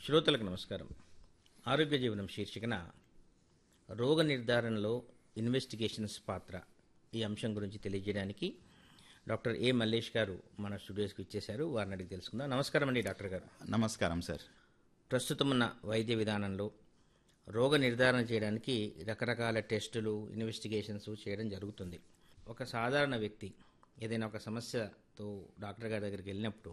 శ్రోతలకు నమస్కారం ఆరోగ్య జీవనం శీర్షికన రోగ నిర్ధారణలో ఇన్వెస్టిగేషన్స్ పాత్ర ఈ అంశం గురించి తెలియజేయడానికి డాక్టర్ ఏ మల్లేష్ గారు మన స్టూడియోస్కి ఇచ్చేశారు వారిని అడిగి తెలుసుకుందాం నమస్కారం అండి డాక్టర్ గారు నమస్కారం సార్ ప్రస్తుతం ఉన్న వైద్య విధానంలో రోగ నిర్ధారణ చేయడానికి రకరకాల టెస్టులు ఇన్వెస్టిగేషన్స్ చేయడం జరుగుతుంది ఒక సాధారణ వ్యక్తి ఏదైనా ఒక సమస్యతో డాక్టర్ గారి దగ్గరికి వెళ్ళినప్పుడు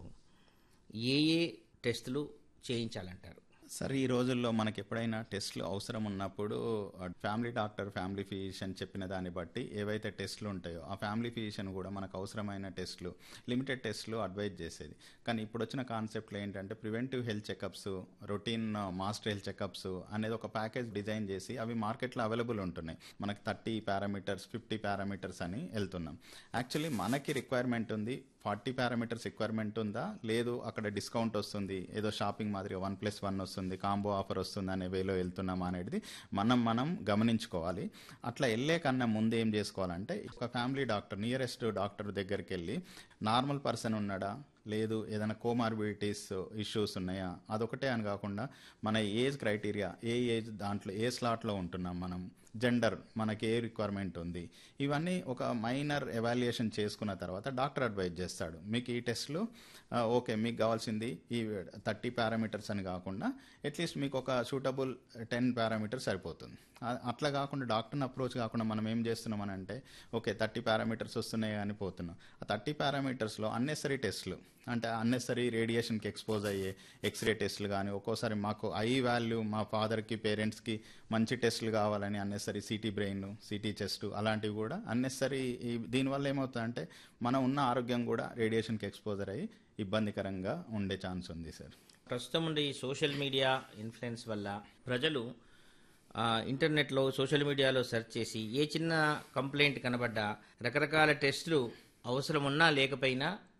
ఏ ఏ టెస్టులు చేయించాలంటారు సార్ ఈ రోజుల్లో మనకి ఎప్పుడైనా టెస్ట్లు అవసరం ఉన్నప్పుడు ఆ ఫ్యామిలీ డాక్టర్ ఫ్యామిలీ ఫిజిషియన్ చెప్పిన దాన్ని బట్టి ఏవైతే టెస్ట్లు ఉంటాయో ఆ ఫ్యామిలీ ఫిజిషియన్ కూడా మనకు అవసరమైన టెస్ట్లు లిమిటెడ్ టెస్ట్లు అడ్వైజ్ చేసేది కానీ ఇప్పుడు వచ్చిన కాన్సెప్ట్లు ఏంటంటే preventive health checkups routine master health checkups అనేది ఒక ప్యాకేజ్ డిజైన్ చేసి అవి మార్కెట్లో అవైలబుల్ ఉంటున్నాయి మనకి థర్టీ పారామీటర్స్ ఫిఫ్టీ పారామీటర్స్ అని వెళ్తున్నాం యాక్చువల్లీ మనకి రిక్వైర్మెంట్ ఉంది ఫార్టీ పారామీటర్స్ రిక్వైర్మెంట్ ఉందా లేదు అక్కడ డిస్కౌంట్ వస్తుంది ఏదో షాపింగ్ మాదిరిగా వన్ ప్లస్ వన్ వస్తుంది కాంబో ఆఫర్ వస్తుంది అనే వేలో వెళ్తున్నామా అనేది మనం మనం గమనించుకోవాలి అట్లా వెళ్ళే కన్నా ముందు ఏం చేసుకోవాలంటే ఒక ఫ్యామిలీ డాక్టర్ నియరెస్ట్ డాక్టర్ దగ్గరికి వెళ్ళి నార్మల్ పర్సన్ ఉన్నాడా లేదు ఏదైనా కోమార్బిడిటీస్ ఇష్యూస్ ఉన్నాయా అదొకటే అని కాకుండా మన ఏజ్ క్రైటీరియా ఏ ఏజ్ దాంట్లో ఏ స్లాట్లో ఉంటున్నాం మనం జెండర్ మనకి ఏ రిక్వైర్మెంట్ ఉంది ఇవన్నీ ఒక మైనర్ ఎవాల్యుయేషన్ చేసుకున్న తర్వాత డాక్టర్ అడ్వైజ్ చేస్తాడు మీకు ఈ టెస్ట్లు ఆ, ఓకే మీకు కావాల్సింది ఈ థర్టీ పారామీటర్స్ అని కాకుండా అట్లీస్ట్ మీకు ఒక సూటబుల్ టెన్ పారామీటర్స్ సరిపోతుంది ఆ- అట్లా కాకుండా డాక్టర్ని అప్రోచ్ కాకుండా మనం ఏం చేస్తున్నాం అని అంటే ఓకే థర్టీ పారామీటర్స్ వస్తున్నాయి అని పోతున్నాం ఆ థర్టీ పారామీటర్స్లో అన్నెసరీ టెస్ట్లు అంటే అన్నెసరీ రేడియేషన్కి ఎక్స్పోజ్ అయ్యే ఎక్స్రే టెస్ట్లు కానీ ఒక్కోసారి మాకు ఐ వాల్యూ మా ఫాదర్కి పేరెంట్స్కి మంచి టెస్టులు కావాలని unnecessary CT brain CT chest అలాంటివి కూడా అన్నెసరీ దీనివల్ల ఏమవుతుందంటే మనం ఉన్న ఆరోగ్యం కూడా రేడియేషన్కి ఎక్స్పోజర్ అయ్యి ఇబ్బందికరంగా ఉండే ఛాన్స్ ఉంది సార్ ప్రస్తుతం ఉండే ఈ సోషల్ మీడియా ఇన్ఫ్లుయెన్స్ వల్ల ప్రజలు ఆ, ఇంటర్నెట్లో సోషల్ మీడియాలో సెర్చ్ చేసి ఏ చిన్న కంప్లైంట్ కనబడ్డా రకరకాల టెస్టులు అవసరం ఉన్నా లేకపోయినా